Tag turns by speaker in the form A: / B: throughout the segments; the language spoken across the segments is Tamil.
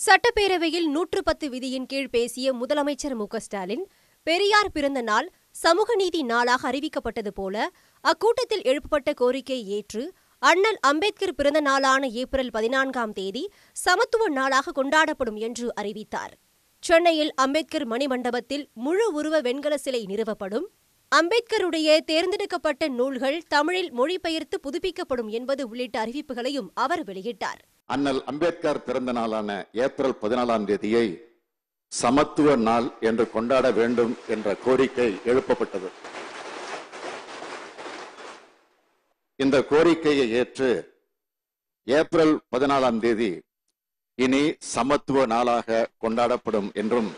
A: சட்டப்பேரவையில் நூற்று பத்து விதியின் கீழ் பேசிய முதலமைச்சர் மு க ஸ்டாலின் பெரியார் பிறந்த நாள் சமூக நீதி நாளாக அறிவிக்கப்பட்டது போல அக்கூட்டத்தில் எழுப்பப்பட்ட கோரிக்கையை ஏற்று அண்ணல் அம்பேத்கர் பிறந்த நாளான ஏப்ரல் பதினான்காம் தேதி சமத்துவ நாளாக கொண்டாடப்படும் என்று அறிவித்தார் சென்னையில் அம்பேத்கர் மணிமண்டபத்தில் முழு உருவ வெண்கல சிலை நிறுவப்படும் அம்பேத்கருடைய தேர்ந்தெடுக்கப்பட்ட நூல்கள் தமிழில் மொழிபெயர்த்து புதுப்பிக்கப்படும் என்பது உள்ளிட்ட அறிவிப்புகளையும் அவர் வெளியிட்டார்
B: அண்ணல் அம்பேத்கர் பிறந்த நாளான ஏப்ரல் பதினாலாம் தேதியை சமத்துவ நாள் என்று கொண்டாட வேண்டும் என்ற கோரிக்கை எழுப்பப்பட்டது இந்த கோரிக்கையை ஏற்று ஏப்ரல் பதினாலாம் தேதி இனி சமத்துவ நாளாக கொண்டாடப்படும் என்றும்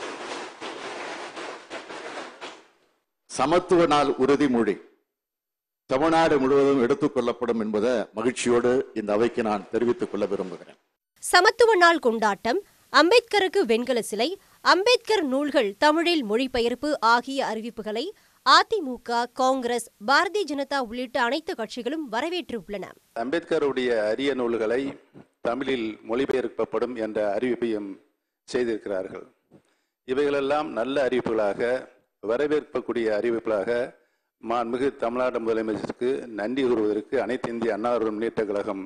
B: சமத்துவ நாள் உறுதிமொழி தமிழ்நாடு முழுவதும் எடுத்துக் கொள்ளப்படும் என்பதை மகிழ்ச்சியோடு இந்த அவைக்கு நான் தெரிவித்துக் கொள்ள விரும்புகிறேன்
A: சமத்துவ நாள் கொண்டாட்டம் அம்பேத்கருக்கு வெண்கல சிலை அம்பேத்கர் நூல்கள் தமிழில் மொழிபெயர்ப்பு ஆகிய அறிவிப்புகளை அதிமுக காங்கிரஸ் பாரதிய ஜனதா உள்ளிட்ட அனைத்து கட்சிகளும் வரவேற்றுள்ளன
C: அம்பேத்கருடைய அரிய நூல்களை தமிழில் மொழிபெயர்க்கப்படும் என்ற அறிவிப்பையும் செய்திருக்கிறார்கள் இவைகளெல்லாம் நல்ல அறிவிப்புகளாக வரவேற்கக்கூடிய அறிவிப்புகளாக மாண்புமிகு தமிழ்நாடு முதலமைச்சருக்கு நன்றி கூறுவதற்கு அனைத்து இந்திய அண்ணா திராவிட முன்னேற்ற கழகம்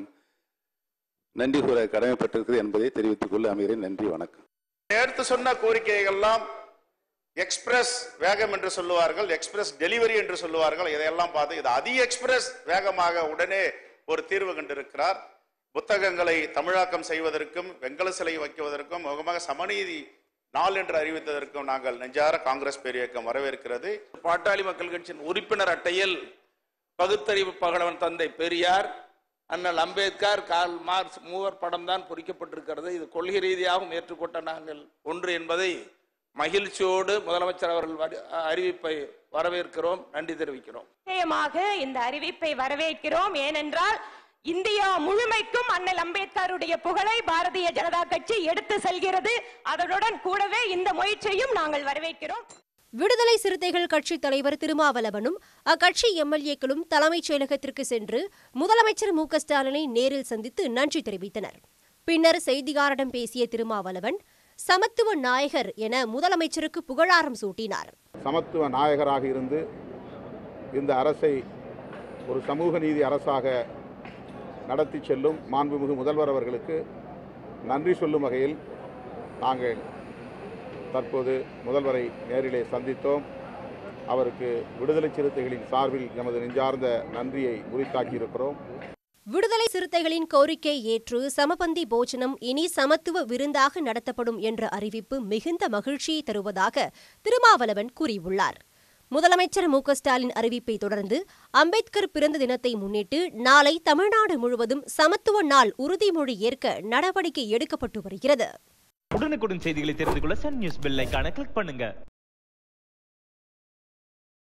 C: நன்றி கூற கடமைப்பட்டிருக்கிறது என்பதை தெரிவித்துக் கொள்ள அமைகிறேன் நன்றி வணக்கம்
D: நேர்த்து சொன்ன கோரிக்கைகள்லாம் எக்ஸ்பிரஸ் வேகம் என்று சொல்லுவார்கள் எக்ஸ்பிரஸ் டெலிவரி என்று சொல்லுவார்கள் இதையெல்லாம் பார்த்து இது அதி எக்ஸ்பிரஸ் வேகமாக உடனே ஒரு தீர்வு கண்டிருக்கிறார் புத்தகங்களை தமிழாக்கம் செய்வதற்கும் வெங்கல சிலை வைக்குவதற்கும் முகமாக சமநீதி நாள் என்று அறிவித்ததற்கும் நாங்கள் நெஞ்சார காங்கிரஸ் பேரியக்கம் வரவேற்கிறது
E: பாட்டாளி மக்கள் கட்சியின் உறுப்பினர் அட்டையில் பகுத்தறிவு பகலவன் தந்தை பெரியார் அண்ணல் அம்பேத்கர் கால் மார்க்ஸ் மூவர் படம் தான் பொறிக்கப்பட்டிருக்கிறது இது கொள்கை ரீதியாகவும் ஏற்றுக்கொண்ட நாங்கள் ஒன்று என்பதை மகிழ்ச்சியோடு முதலமைச்சர் அவர்கள் வரி- அறிவிப்பை வரவேற்கிறோம் நன்றி தெரிவிக்கிறோம்
F: நிச்சயமாக இந்த அறிவிப்பை வரவேற்கிறோம் ஏனென்றால் இந்தியா முழுமைக்கும் அண்ணல் அம்பேத்கருடைய புகழை பாரதிய ஜனதா கட்சி எடுத்து செல்கிறது அதனுடன் கூடவே இந்த முயற்சியையும் நாங்கள் வரவேற்கிறோம்
A: விடுதலை சிறுத்தைகள் கட்சித் தலைவர் திருமாவளவனும் அக்கட்சி எம்எல்ஏக்களும் தலைமைச் செயலகத்திற்கு சென்று முதலமைச்சர் மு க ஸ்டாலினை நேரில் சந்தித்து நன்றி தெரிவித்தனர் பின்னர் செய்தியாளரிடம் பேசிய திருமாவளவன் சமத்துவ நாயகர் என முதலமைச்சருக்கு புகழாரம் சூட்டினார்
G: சமத்துவ நாயகராக இருந்து இந்த அரசை ஒரு சமூக நீதி அரசாக நடத்தி செல்லும் மாண்புமிகு முதல்வர் அவர்களுக்கு நன்றி சொல்லும் வகையில் நாங்கள் தற்போது முதல்வரை நேரிலே சந்தித்தோம் அவருக்கு விடுதலை சிறுத்தைகளின் சார்பில் எமது நெஞ்சார்ந்த நன்றியை உரித்தாக்கியிருக்கிறோம்
A: விடுதலை சிறுத்தைகளின் கோரிக்கை ஏற்று சமபந்தி போஜனம் இனி சமத்துவ விருந்தாக நடத்தப்படும் என்ற அறிவிப்பு மிகுந்த மகிழ்ச்சியை தருவதாக திருமாவளவன் கூறியுள்ளார் முதலமைச்சர் மு க ஸ்டாலின் அறிவிப்பை தொடர்ந்து அம்பேத்கர் பிறந்த தினத்தை முன்னிட்டு நாளை தமிழ்நாடு முழுவதும் சமத்துவ நாள் உறுதிமொழி ஏற்க நடவடிக்கை எடுக்கப்பட்டு வருகிறது
H: உடனுக்குடன் செய்திகளை தெரிந்து கொள்ள சன் நியூஸ் பெல் ஐகானை கிளிக் பண்ணுங்க